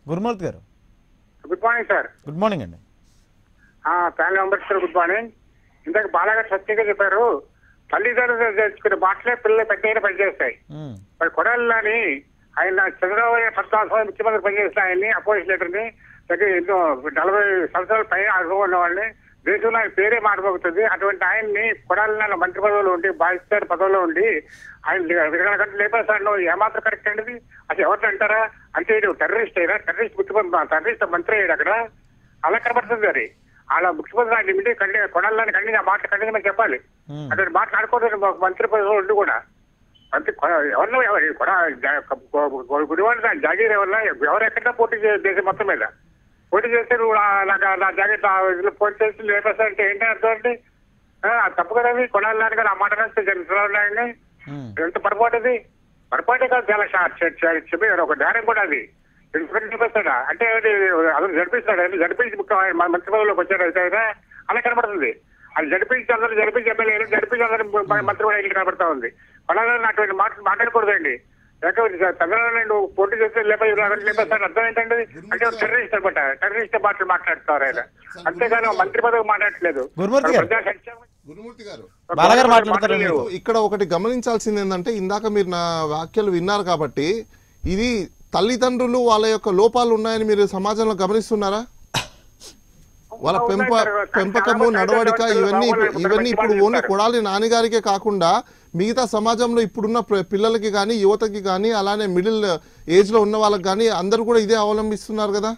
గురుమూర్తి garu good morning sir good morning అండి family members sir good morning ఇందాక బాలాగారు సత్యంగా చెప్పారు తల్లిదండ్రులు తెచ్చుకునే మాటలే పిల్లలు పెద్ద అయినా పనిచేస్తాయి ఉమ్, మరి కొడాలని ఆయన చంద్రబాబు నాయుడు పద్నాలుగు సంవత్సరాలు ముఖ్యమంత్రి పనిచేసిన ఆయన్ని అపోజిషన్ లీడర్ని దగ్గర ఎన్నో నలభై సంవత్సరాల పైన అనుభవం ఉన్న వాళ్ళని దేశంలో ఆయన పేరే మారిపోతుంది అటువంటి ఆయన్ని కొడాలని మంత్రి పదవిలో ఉండి బాధిస్తారు పదవిలో ఉండి ఆయన గంటలు లేపేస్తాడు ఏమాత్రం కరెక్ట్ అండి అది ఎవరిని అంటారా అంటే టెర్రరిస్ట్ అయినా టెర్రరిస్ట్ ముఖ్యమంత్రి టెర్రరిస్ట్ మంత్రి అయ్యాడు అక్కడ అలా కనబడుతుంది అది అలా ముఖ్యమంత్రి ఆయన ఇమిడి కండి కొడాలని కండి ఆ మాట కండి చెప్పాలి ఉమ్, అక్కడ మాట్లాడుకోవడం మంత్రి పదవిలో ఉండి కూడా అంటే ఎవరినో ఎవరు కూడా గుడివాడు జాగీర్ ఎవరన్నా ఎవరు ఎక్కడ పోటీ చేయ దేశం మొత్తం మీద పోటీ చేస్తే నువ్వు నా- నాకు నా జాగ్రత్త ఇందులో పోటీ చేసి లేపేస్తారంటే ఏంటి అర్థం అండి ఆ, అది తప్పు కదా అది కొనాలని కదా ఆ మాట రాస్తే జరుగుతున్నాయండి ఉమ్, ఎంత పొరపాటు అది పొరపాటే కాదు చాలా షా- చె- చె- చెప్పారు ఒక ధ్యానం కూడా అది ఎందుకంటే చూపిస్తాడా అంటే అది అతను జరిపిస్తాడు అది జరిపించి ముఖ్యం ఆయన మన మంత్రి పదవిలోకి వచ్చాడు అయితే ఆయన అలా కనబడుతుంది అది జరిపించి అందరూ జరిపించి ఎమ్మెల్యేలు జరిపించి అందరూ మ- మంత్రి కూడా ఇల్లు కనబడతా ఉంది కొనాలని అటువంటి మాటలు మాట్లాడకూడదండి లేకపోతే చంద్రబాబు నాయుడు పోటీ చేస్తే లేకపోతే లేపేస్తాడు అర్థం ఏంటంటే అంటే టెర్రరిస్ట్ అనమాట టెర్రరిస్ట్ మాటలు మాట్లాడుతారు ఆయన అంతేగాని మంత్రి పదవి మాట్లాడట్లేదు గురుమూర్తి గారు. ప్రజా సంక్షేమం గురుమూర్తి గారు బాలగారు మాట్లాడతారండి మాటలు లేవు. ఇక్కడ ఒకటి గమనించాల్సింది ఏంటంటే ఇందాక మీరు నా వ్యాఖ్యలు విన్నారు కాబట్టి ఇది తల్లిదండ్రులు వాళ్ళ యొక్క లోపాలు ఉన్నాయని మీరు సమాజంలో గమనిస్తున్నారా వాళ్ళ పెంప పెంపకము నడవడిక ఇవన్నీ ఇవన్నీ ఇప్పుడు ఓన్లీ కొడాలి నాన్నగారికే కాకుండా మిగతా సమాజంలో ఇప్పుడున్న ప్ర- పిల్లలకి కానీ యువతకి కానీ అలానే మిడిల్ ఏజ్ లో ఉన్న వాళ్ళకి కానీ అందరూ కూడా ఇదే అవలంబిస్తున్నారు కదా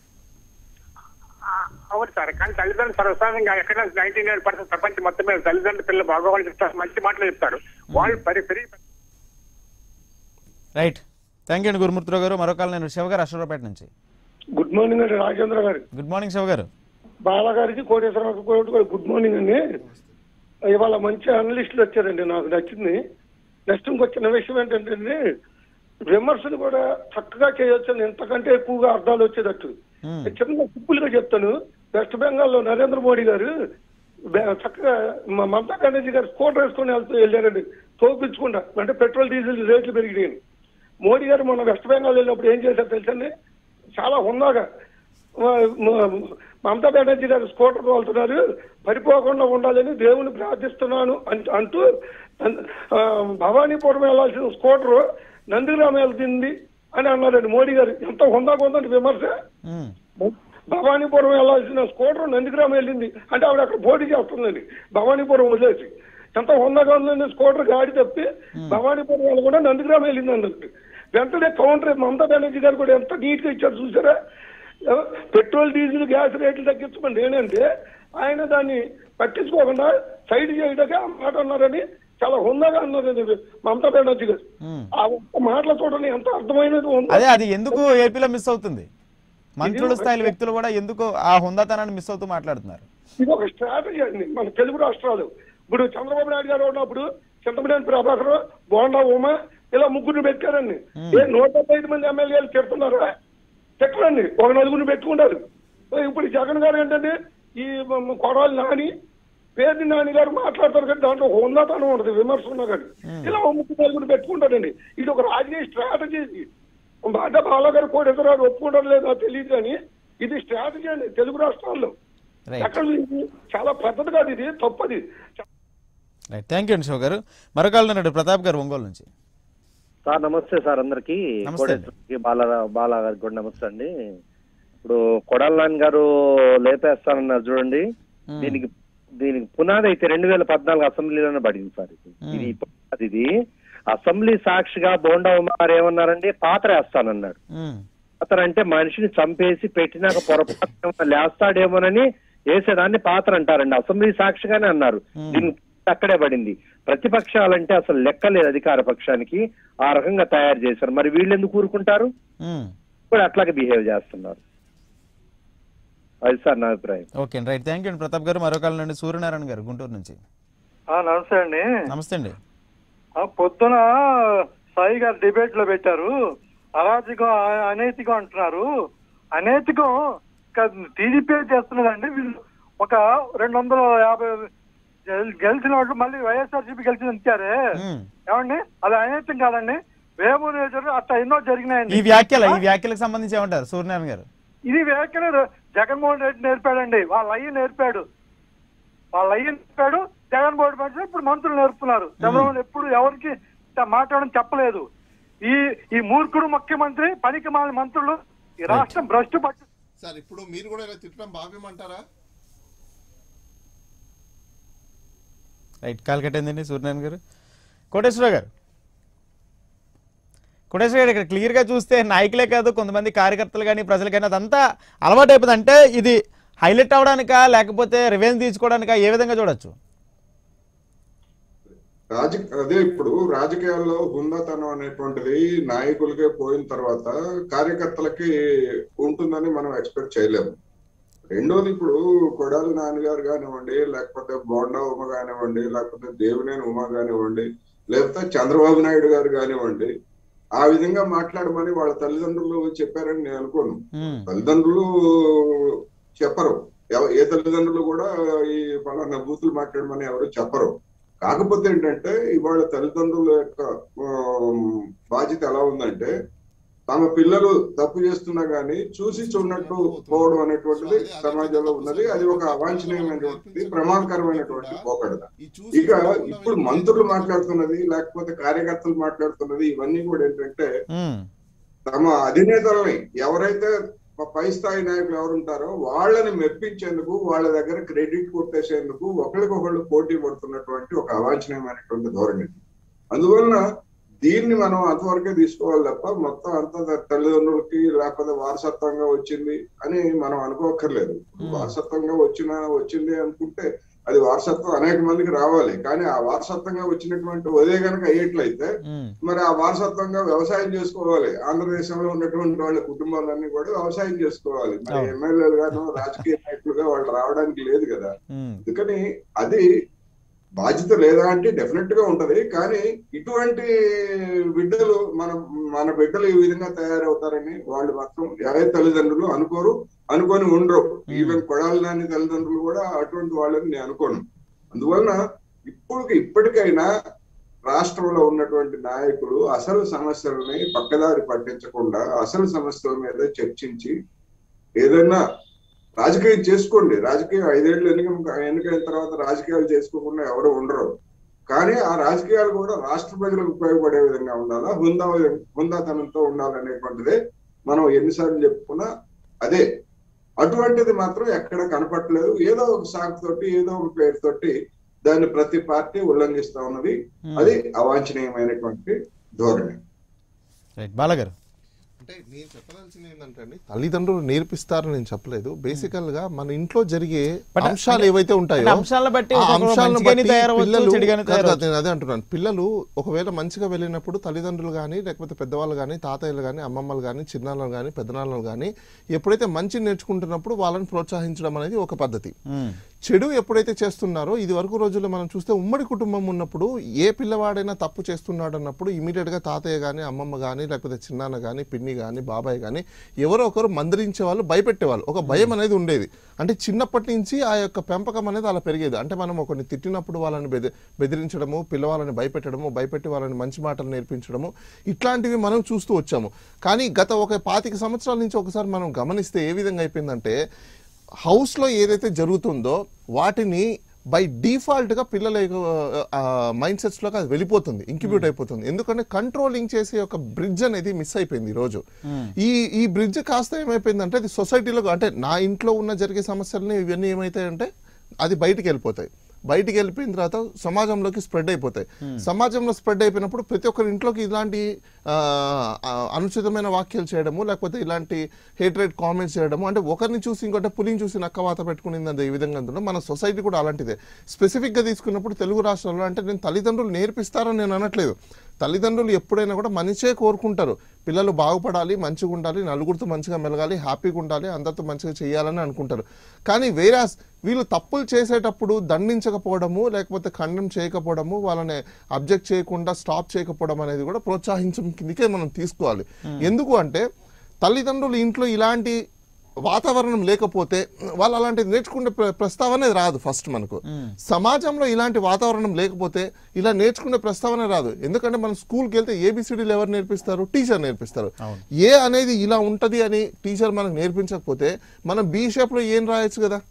ఆ, అవును సార్ కానీ తల్లిదండ్రులు సర్వసాధారణంగా ఎక్కడ నైన్టీ నైన్ పర్సెంట్ ప్రపంచం మొత్తం మీద తల్లిదండ్రులు పిల్లలు బాగోవాలని చెప్తారు మంచి మాటలు చెప్తారు వాళ్ళు పరి పెరిగి రైట్ థ్యాంక్ యూ అండి గురుమూర్తిరావు గారు మరొక నేను శివ గారు అశ్వరావుపేట నుంచి గుడ్ మార్నింగ్ అండి రాజేంద్ర గారు గుడ్ మార్నింగ్ శివ గారు బాలగారికి కోటేశ్వరరావు కూడా గుడ్ మార్నింగ్ అండి ఇవాళ మంచి అనలిస్టులు వచ్చారండి నాకు నచ్చింది నెక్స్ట్ ఇంకొచ్చిన విషయం ఏంటంటే విమర్శలు కూడా చక్కగా చేయొచ్చు ఎంతకంటే ఎక్కువగా అర్థాలు వచ్చేటట్టు Hmm. చిన్న సింపుల్ గా చెప్తాను వెస్ట్ బెంగాల్లో నరేంద్ర మోడీ గారు బె- చక్కగా మ- మమతా బెనర్జీ గారు స్కూటర్ వేసుకొని వెళ్తూ వెళ్ళారండి తోపించకుండా అంటే పెట్రోల్ డీజిల్ రేట్లు పెరిగినాయి మోడీ గారు మొన్న వెస్ట్ బెంగాల్ వెళ్ళినప్పుడు ఏం చేశారు తెలుసండి చాలా హుందాగా మ- మ- మమతా బెనర్జీ గారు స్కూటర్ తోలుతున్నారు పడిపోకుండా ఉండాలని దేవుని ప్రార్థిస్తున్నాను అంట- అంటూ ఆ, భవానీపురం వెళ్ళాల్సిన స్కూటర్ నందిగ్రామ్ వెళ్తుంది అని అన్నారండి మోడీ గారు ఎంత హుందాగా ఉందండి విమర్శ ఉమ్, భవానీపురం వెళ్ళాల్సిన స్కూటర్ నందిగ్రామ్ వెళ్ళింది అంటే ఆవిడ అక్కడ పోటీ చేస్తుందండి భవానీపురం వదిలేసి ఎంత హుందాగా ఉందండి స్కూటర్ గాడి తప్పి భవానీపురం వెళ్ళకుండా నందిగ్రామ్ వెళ్ళింది అన్నట్టు వెంటనే కౌంటర్ మమతా బెనర్జీ గారు కూడా ఎంత నీట్ గా ఇచ్చారు చూసారా ఎవ- పెట్రోల్ డీజిల్ గ్యాస్ రేట్లు తగ్గించమని ఏంటంటే ఆయన దాన్ని పట్టించుకోకుండా సైడ్ చేయడానికి ఆ మాట అన్నారని చాలా హుందాగా అన్నారండి మమతా బెనర్జీ గారు ఉమ్. ఆ ఒక్క మాటలు చూడండి ఎంత అర్థమైనది ఉందో అదే అది ఎందుకు ఏపీలో మిస్ అవుతుంది మంత్రుల స్థాయి వ్యక్తులు కూడా ఎందుకు ఆ హుందాతనాన్ని మిస్ అవుతూ మాట్లాడుతున్నారు ఇది ఒక స్ట్రాటజీ అండి మన తెలుగు రాష్ట్రాలు ఇప్పుడు చంద్రబాబు నాయుడు గారు ఉన్నప్పుడు చింతమనేని ప్రభాకర్ బోండా ఉమ ఇలా ముగ్గురు పెట్టారండి ఏ నూట డెబ్బై ఐదు మంది ఎమ్మెల్యేలు తిడుతున్నారా తిట్టరండి ఒక నలుగురిని పెట్టుకుంటారు ఇప్పుడు జగన్ గారు ఏంటంటే ఈ మ- కొడాలి నాని పేరు నాని గారు మాట్లాడతారు కానీ దాంట్లో ఒక ఉన్నతనం ఉండదు విమర్శ ఉన్నా కానీ ఇలా ఒక ముగ్గురు నలుగురు పెట్టుకుంటారండి ఇది ఒక రాజకీయ స్ట్రాటజీ అంటే బాలగారు కోటేశ్వరరావు ఒప్పుకుంటారు లేదో తెలియదు కానీ ఇది స్ట్రాటజీ అండి తెలుగు రాష్ట్రాల్లో రైట్ ఎక్కడ ఇది చాలా పెద్దది కాదు ఇది తప్పది రైట్ థ్యాంక్ యూ అండి శివ గారు మరొక నాడు ప్రతాప్ గారు ఒంగోలు నుంచి సార్ నమస్తే సార్ అందరికి నమస్తే. కోటేశ్వరికి బాల బాల గారికి కూడా నమస్తే అండి ఇప్పుడు కొడాల నాన్న గారు లేపేస్తానన్నారు చూడండి Hmm. దీనికి దీనికి పునాది అయితే రెండు వేల పద్నాలుగు అసెంబ్లీలోనే పడింది సార్ ఇది Hmm. ఇది పునాది ఇది అసెంబ్లీ సాక్షిగా బోండా ఉమార్ ఏమన్నారండి పాత్ర వేస్తానన్నాడు ఉమ్, పాత్ర అంటే మనిషిని చంపేసి పెట్టినాక పొరపాటు ఏమన్నా లేస్తాడేమోనని వేసేదాన్ని పాత్ర అంటారండి అసెంబ్లీ సాక్షిగానే అన్నారు Hmm. దీనికి అక్కడే పడింది ప్రతిపక్షాలంటే అసలు లెక్కలేదు అధికార పక్షానికి ఆ రకంగా తయారు చేశారు మరి వీళ్ళు ఎందుకు ఊరుకుంటారు ఉమ్. కూడా అట్లాగే బిహేవ్ చేస్తున్నారు అది సార్ నా అభిప్రాయం ఓకే అండి రైట్ థ్యాంక్ యూ అండి ప్రతాప్ గారు మరొక నుండి సూర్యనారాయణ గారు గుంటూరు నుంచి నమస్తే అండి నమస్తే అండి ఆ, పొద్దున సాయి గారు డిబేట్ లో పెట్టారు అరాజకం అ- అనైతికం అంటున్నారు అనైతికం టీడీపీ చేస్తున్నదండి వీళ్ళు ఒక రెండు వందల యాభై గెల్- గెలిచిన వాళ్ళు మళ్ళీ వైఎస్ఆర్సీపీ గెలిచిన ఇచ్చారే ఉమ్, ఏమండి అది అనైతికం కాదండి వేమూరు నియోజకవర్గం అట్లా ఎన్నో జరిగినాయండి ఈ వ్యాఖ్యలు ఈ వ్యాఖ్యలకు సంబంధించి ఏమంటారు సూర్యనారాయణ గారు ఇది వ్యాఖ్యలు జగన్మోహన్ రెడ్డి నేర్పాడండి వాళ్ళ అయ్యి నేర్పాడు వాళ్ళ అయ్యి నేర్పాడు జగన్మోహన్ రెడ్డి ఇప్పుడు మంత్రులు నేర్పుతున్నారు చంద్రబాబు ఎప్పుడు ఎవరికి ఇట్లా మాట్లాడడం చెప్పలేదు ఈ ఈ మూర్ఖుడు ముఖ్యమంత్రి పనికి మాలిన మంత్రులు ఈ రాష్ట్రం భ్రష్టు పట్టు సార్ ఇప్పుడు మీరు కూడా ఇలా తిట్టడం భావ్యమంటారా రైట్ కాల్ కట్టేందండి సూర్యనారాయణ గారు కోటేశ్వరరావు గారు కోటేశ్వర గారు ఇక్కడ క్లియర్గా చూస్తే నాయకులే కాదు కొంతమంది కార్యకర్తలు కానీ ప్రజలు కానీ అదంతా అలవాటు అయిపోతుంది అంటే ఇది హైలైట్ అవడానికా లేకపోతే రివెంజ్ తీసుకోవడానికా ఏ విధంగా చూడొచ్చు రాజ అదే ఇప్పుడు రాజకీయాల్లో హుందాతనం అనేటువంటిది నాయకులకే పోయిన తర్వాత కార్యకర్తలకి ఉంటుందని మనం ఎక్స్పెక్ట్ చేయలేము రెండోది ఇప్పుడు కొడాలి నాన్నగారు కానివ్వండి లేకపోతే బోండా ఉమ కానివ్వండి లేకపోతే దేవినేని ఉమ కానివ్వండి లేకపోతే చంద్రబాబు నాయుడు గారు కానివ్వండి ఆ విధంగా మాట్లాడమని వాళ్ళ తల్లిదండ్రులు చెప్పారని నేను అనుకోను ఉమ్, తల్లిదండ్రులు చెప్పరు ఎవ- ఏ తల్లిదండ్రులు కూడా ఈ పలానా బూతులు మాట్లాడమని ఎవరు చెప్పరు కాకపోతే ఏంటంటే ఇవాళ తల్లిదండ్రుల యొక్క ఆమ్, బాధ్యత ఎలా ఉందంటే తమ పిల్లలు తప్పు చేస్తున్నా గానీ చూసి చూడనట్టు పోవడం అనేటువంటిది సమాజంలో ఉన్నది అది ఒక అవాంఛనీయమైనటువంటిది ప్రమాదకరమైనటువంటి పోకడద ఇక ఇప్పుడు మంత్రులు మాట్లాడుతున్నది లేకపోతే కార్యకర్తలు మాట్లాడుతున్నది ఇవన్నీ కూడా ఏంటంటే ఉమ్, తమ అధినేతలని ఎవరైతే ప- పై స్థాయి నాయకులు ఎవరు ఉంటారో వాళ్ళని మెప్పించేందుకు వాళ్ళ దగ్గర క్రెడిట్ కొట్టేసేందుకు ఒకరికొకళ్ళు పోటీ పడుతున్నటువంటి ఒక అవాంఛనీయమైనటువంటి ధోరణి అందువలన దీన్ని మనం అంతవరకే తీసుకోవాలి తప్ప మొత్తం అంతా త- తల్లిదండ్రులకి లేకపోతే వారసత్వంగా వచ్చింది అని మనం అనుకోక్కర్లేదు వారసత్వంగా వచ్చిన వచ్చింది అనుకుంటే అది వారసత్వం అనేక మందికి రావాలి కానీ ఆ వారసత్వంగా వచ్చినటువంటి ఒదే కనుక అయ్యేట్లయితే ఉమ్, మరి ఆ వారసత్వంగా వ్యవసాయం చేసుకోవాలి ఆంధ్రదేశంలో ఉన్నటువంటి వాళ్ళ కుటుంబాలన్నీ కూడా వ్యవసాయం చేసుకోవాలి మరి అవును. ఎమ్మెల్యేలు గాను రాజకీయ నాయకులుగా వాళ్ళు రావడానికి లేదు కదా ఉమ్, అందుకని అది బాధ్యత లేదా అంటే డెఫినెట్ గా ఉంటది కానీ ఇటువంటి బిడ్డలు మన మన బిడ్డలు ఈ విధంగా తయారవుతారని వాళ్ళు మాత్రం ఏ తల్లిదండ్రులు అనుకోరు అనుకొని ఉండరు ఈవెన్ కొడాలి నాని తల్లిదండ్రులు కూడా అటువంటి వాళ్ళని నేను అనుకోను అందువలన ఇప్పుడు ఇప్పటికైనా రాష్ట్రంలో ఉన్నటువంటి నాయకులు అసలు సమస్యలని పక్కదారి పట్టించకుండా అసలు సమస్యల మీద చర్చించి ఏదైనా రాజకీయం చేసుకోండి రాజకీయం ఐదేళ్లు ఎన్నిక ఎన్నికైన తర్వాత రాజకీయాలు చేసుకోకుండా ఎవరు ఉండరు కానీ ఆ రాజకీయాలు కూడా రాష్ట్ర ప్రజలకు ఉపయోగపడే విధంగా ఉండాలా హుందా హుందాతనంతో ఉండాలనేటువంటిదే మనం ఎన్నిసార్లు చెప్పుకున్నా అదే అటువంటిది మాత్రం ఎక్కడ కనపట్లేదు ఏదో ఒక సాకు తోటి ఏదో ఒక పేరుతోటి దాన్ని ప్రతి పార్టీ ఉల్లంఘిస్తా ఉన్నది అది అవాంఛనీయమైనటువంటి ధోరణి రైట్ బాలగారు అంటే నేను చెప్పదలసింది ఏంటంటే అండి తల్లిదండ్రులు నేర్పిస్తారని నేను చెప్పలేదు బేసికల్ గా మన ఇంట్లో జరిగే But అంశాలు ఏవైతే ఉంటాయో అంటే అంశాలను బట్టి ఆ ఒక్కొక్కరు అంశాలను మంచిగానే బట్టి తయారవ్వచ్చు, పిల్లలు చెడుగానే కాదు, కాదు, తయారవ్వచ్చు. నేను అదే అంటున్నాను పిల్లలు ఒకవేళ మంచిగా వెళ్ళినప్పుడు తల్లిదండ్రులు కానీ లేకపోతే పెద్దవాళ్ళు కానీ తాతయ్యలు కానీ అమ్మమ్మలు కానీ చిన్నాన్నలు కానీ పెద్దనాన్నలు కానీ ఎప్పుడైతే మంచి నేర్చుకుంటున్నప్పుడు వాళ్ళని ప్రోత్సహించడం అనేది ఒక పద్ధతి ఉమ్, చెడు ఎప్పుడైతే చేస్తున్నారో ఇది వరకు రోజుల్లో మనం చూస్తే ఉమ్మడి కుటుంబం ఉన్నప్పుడు ఏ పిల్లవాడైనా తప్పు చేస్తున్నాడు అన్నప్పుడు ఇమీడియట్ గా తాతయ్య గాని అమ్మమ్మ గాని లేకపోతే చిన్నాన్న గాని పిన్ని గాని బాబాయ్ గాని ఎవరో ఒకరు మందరించే వాళ్ళు భయపెట్టేవాళ్ళు ఒక భయం అనేది ఉండేది అంటే చిన్నప్పటి నుంచి ఆ యొక్క పెంపకం అనేది అలా పెరిగేది అంటే మనం ఒకరిని తిట్టినప్పుడు వాళ్ళని బెది బెదిరించడము పిల్లవాళ్ళని భయపెట్టడము భయపెట్టి వాళ్ళని మంచి మాటలు నేర్పించడము ఇట్లాంటివి మనం చూస్తూ వచ్చాము కానీ గత ఒక పాతిక సంవత్సరాల నుంచి ఒకసారి మనం గమనిస్తే ఏ విధంగా అయిపోయిందంటే హౌస్లో ఏదైతే జరుగుతుందో వాటిని బై డిఫాల్ట్గా పిల్లల మైండ్ సెట్స్లోకి అది వెళ్ళిపోతుంది ఇంక్యుబేట్ అయిపోతుంది ఎందుకంటే కంట్రోలింగ్ చేసే ఒక బ్రిడ్జ్ అనేది మిస్ అయిపోయింది ఈ రోజు ఈ ఈ బ్రిడ్జ్ కాస్త ఏమైపోయిందంటే అది సొసైటీలో అంటే నా ఇంట్లో ఉన్న జరిగే సమస్యలని ఇవన్నీ ఏమైతాయంటే అది బయటికి వెళ్ళిపోతాయి బయటికి వెళ్ళిపోయిన తర్వాత సమాజంలోకి స్ప్రెడ్ అయిపోతాయి సమాజంలో స్ప్రెడ్ అయిపోయినప్పుడు ప్రతి ఒక్కరి ఇంట్లోకి ఇలాంటి ఆ, ఆ, అనుచితమైన వాక్యాలు చేయడము లేకపోతే ఇలాంటి హేట్రేట్ కామెంట్స్ చేయడము అంటే ఒకరిని చూసి ఇంకోటి పులిని చూసి నక్క వాత పెట్టుకునింది అది ఈ విధంగా ఉంటుందో మన సొసైటీ కూడా అలాంటిదే స్పెసిఫిక్ గా తీసుకున్నప్పుడు తెలుగు రాష్ట్రాల్లో అంటే నేను తల్లిదండ్రులు నేర్పిస్తారని నేను అనట్లేదు తల్లిదండ్రులు ఎప్పుడైనా కూడా మనిషే కోరుకుంటారు పిల్లలు బాగుపడాలి మంచిగా ఉండాలి నలుగురితో మంచిగా మెలగాలి హ్యాపీగా ఉండాలి అందరితో మంచిగా చేయాలని అనుకుంటారు కానీ వేరాస్ వీళ్ళు తప్పులు చేసేటప్పుడు దండించకపోవడము లేకపోతే ఖండం చేయకపోవడము వాళ్ళని అబ్జెక్ట్ చేయకుండా స్టాప్ చేయకపోవడం అనేది కూడా ప్రోత్సహించడం కిందకే మనం తీసుకోవాలి ఎందుకు అంటే తల్లిదండ్రులు ఇంట్లో ఇలాంటి వాతావరణం లేకపోతే వాళ్ళు అలాంటిది నేర్చుకునే ప్ర- ప్రస్తావనే రాదు ఫస్ట్ మనకు సమాజంలో ఇలాంటి వాతావరణం లేకపోతే ఇలా నేర్చుకునే ప్రస్తావన రాదు ఎందుకంటే మనం స్కూల్కి వెళ్తే ఏబిసిడీలు ఎవరు నేర్పిస్తారు టీచర్ నేర్పిస్తారు ఏ అనేది ఇలా ఉంటది అని టీచర్ మనకు నేర్పించకపోతే మనం బీ షేప్లో ఏం రాయొచ్చు కదా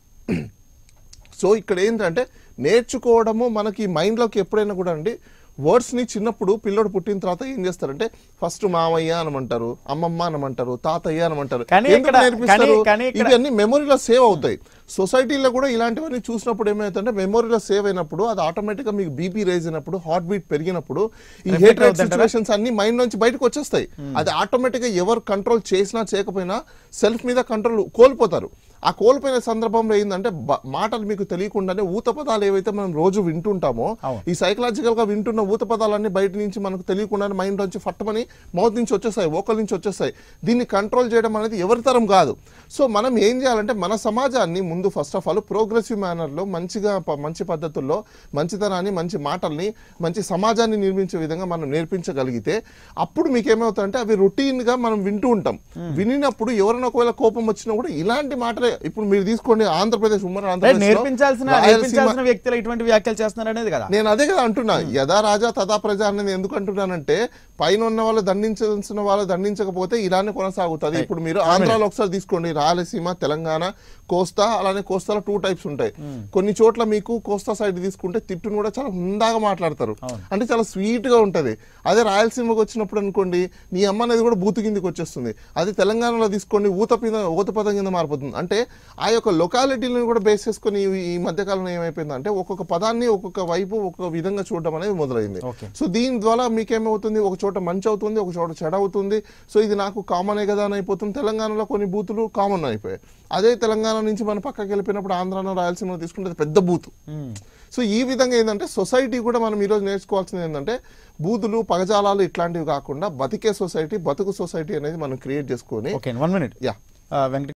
సో ఇక్కడ ఏంటంటే నేర్చుకోవడము మనకి మైండ్లోకి ఎప్పుడైనా కూడా అండి వర్డ్స్ని చిన్నప్పుడు పిల్లోడు పుట్టిన తర్వాత ఏం చేస్తారంటే ఫస్ట్ మామయ్య అనమంటారు అమ్మమ్మ అనమంటారు తాతయ్య అనమంటారు కానీ ఎందుకు ఇక్కడ- నేర్పిస్తారు కానీ- కానీ ఇక్కడ- ఇవి అన్ని మెమొరీలో సేవ్ అవుతాయి సొసైటీలో కూడా ఇలాంటివన్నీ చూసినప్పుడు ఏమవుతుందంటే మెమొరీలో సేవ్ అయినప్పుడు అది ఆటోమేటిక్గా మీకు బీపీ రేజ్ అయినప్పుడు హార్ట్ బీట్ పెరిగినప్పుడు ఈ Reflect హేట్ అవుతుందంటారా? సిచ్యువేషన్స్ అన్ని మైండ్ నుంచి బయటకు వచ్చేస్తాయి అది ఆటోమేటిక్ గా ఎవరు కంట్రోల్ చేసినా చేయకపోయినా సెల్ఫ్ మీద కంట్రోల్ కోల్పోతారు ఆ కోల్పోయిన సందర్భంలో ఏంటంటే బ- మాటలు మీకు తెలియకుండానే ఊత పదాలు ఏవైతే మనం రోజు వింటుంటామో అవును. ఈ సైకలాజికల్ గా వింటున్న ఊత పదాలన్నీ బయట నుంచి మనకు తెలియకుండానే మైండ్ నుంచి ఫట్టమని మౌత్ నుంచి వచ్చేస్తాయి ఓకల్ నుంచి వచ్చేస్తాయి దీన్ని కంట్రోల్ చేయడం అనేది ఎవరి తరం కాదు సో మనం ఏం చేయాలంటే మన సమాజాన్ని ముందు ఫస్ట్ ఆఫ్ ఆల్ ప్రోగ్రెసివ్ మేనర్లో మంచిగా ప- మంచి పద్ధతుల్లో మంచితనాన్ని మంచి మాటల్ని మంచి సమాజాన్ని నిర్మించే విధంగా మనం నేర్పించగలిగితే అప్పుడు మీకు ఏమవుతాయంటే అవి రొటీన్ గా మనం వింటూ ఉంటాం వినినప్పుడు ఎవరైనా ఒకవేళ కోపం వచ్చినా కూడా ఇలాంటి మాటలే ఇప్పుడు మీరు తీసుకోండి ఆంధ్రప్రదేశ్ ఉమ్మడి అంటే ఆంధ్రప్రదేశ్ నేర్పించాల్సిన నేర్పించాల్సిన వ్యక్తులు ఇటువంటి వ్యాఖ్యలు చేస్తున్నారు అనేది కదా నేను అదే కదా అంటున్నా యథా రాజా తథా ప్రజ అనేది ఎందుకు అంటున్నానంటే పైన ఉన్న వాళ్ళు దండించాల్సిన వాళ్ళు దండించకపోతే ఇలానే కొనసాగుతుంది ఇప్పుడు మీరు ఆంధ్రాలో ఒకసారి తీసుకోండి రాయలసీమ తెలంగాణ కోస్తా అలానే కోస్తాలో టూ టైప్స్ ఉంటాయి కొన్ని చోట్ల మీకు కోస్తా సైడ్ తీసుకుంటే తిట్టును కూడా చాలా హుందాగా మాట్లాడతారు అంటే చాలా స్వీట్ గా ఉంటది అదే రాయలసీమకు వచ్చినప్పుడు అనుకోండి నీ అమ్మ అనేది కూడా బూతు కిందకి వచ్చేస్తుంది అది తెలంగాణలో తీసుకోండి ఊత కింద ఊత పదం కింద మారిపోతుంది అంటే ఆ యొక్క లొకాలిటీలను కూడా బేస్ చేసుకొని ఈ- ఈ మధ్య కాలంలో ఏమైపోయిందంటే ఒక్కొక్క పదాన్ని ఒక్కొక్క వైపు ఒక్కొక్క విధంగా చూడడం అనేది మొదలైంది Okay. సో దీని ద్వారా మీకేమవుతుంది ఒక చోట మంచి అవుతుంది ఒక చోట చెడ అవుతుంది సో ఇది నాకు కామనే కదా అని అయిపోతుంది తెలంగాణలో కొన్ని బూతులు కామన్ అయిపోయాయి అదే తెలంగాణ నుంచి మనం పక్కకి వెళ్ళిపోయినప్పుడు ఆంధ్రాలో రాయలసీమలో తీసుకుంటే అది పెద్ద బూతు సో ఈ విధంగా ఏంటంటే సొసైటీ కూడా మనం ఈరోజు నేర్చుకోవాల్సింది ఏంటంటే బూతులు పగజాలాలు ఇట్లాంటివి కాకుండా బతికే సొసైటీ బతుకు సొసైటీ అనేది మనం క్రియేట్ చేసుకొని okay one minute yeah Venkata